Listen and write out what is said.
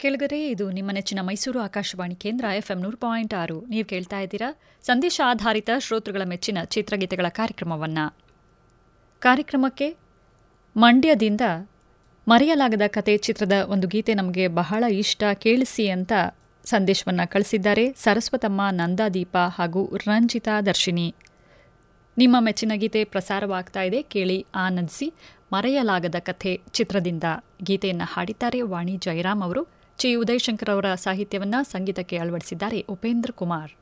ಕೆಳಗರೆ ಇದು ನಿಮ್ಮ ನೆಚ್ಚಿನ ಮೈಸೂರು ಆಕಾಶವಾಣಿ ಕೇಂದ್ರ ಎಫ್ಎಂ ನೂರು ಪಾಯಿಂಟ್ ಆರು ನೀವು ಕೇಳ್ತಾ ಇದ್ದೀರಾ ಸಂದೇಶ ಆಧಾರಿತ ಶ್ರೋತೃಗಳ ಮೆಚ್ಚಿನ ಚಿತ್ರಗೀತೆಗಳ ಕಾರ್ಯಕ್ರಮವನ್ನ ಕಾರ್ಯಕ್ರಮಕ್ಕೆ ಮಂಡ್ಯದಿಂದ ಮರೆಯಲಾಗದ ಕತೆ ಚಿತ್ರದ ಒಂದು ಗೀತೆ ನಮಗೆ ಬಹಳ ಇಷ್ಟ ಕೇಳಿಸಿ ಅಂತ ಸಂದೇಶವನ್ನು ಕಳಿಸಿದ್ದಾರೆ ಸರಸ್ವತಮ್ಮ ನಂದಾದೀಪ ಹಾಗೂ ರಂಜಿತಾ ದರ್ಶಿನಿ ನಿಮ್ಮ ಮೆಚ್ಚಿನ ಗೀತೆ ಪ್ರಸಾರವಾಗ್ತಾ ಇದೆ ಕೇಳಿ ಆನಂದಿಸಿ ಮರೆಯಲಾಗದ ಕಥೆ ಚಿತ್ರದಿಂದ ಗೀತೆಯನ್ನು ಹಾಡಿದ್ದಾರೆ ವಾಣಿ ಜಯರಾಮ್ ಅವರು ಚಿ ಉದಯಶಂಕರ್ ಅವರ ಸಾಹಿತ್ಯವನ್ನು ಸಂಗೀತಕ್ಕೆ ಅಳವಡಿಸಿದ್ದಾರೆ ಉಪೇಂದ್ರ ಕುಮಾರ್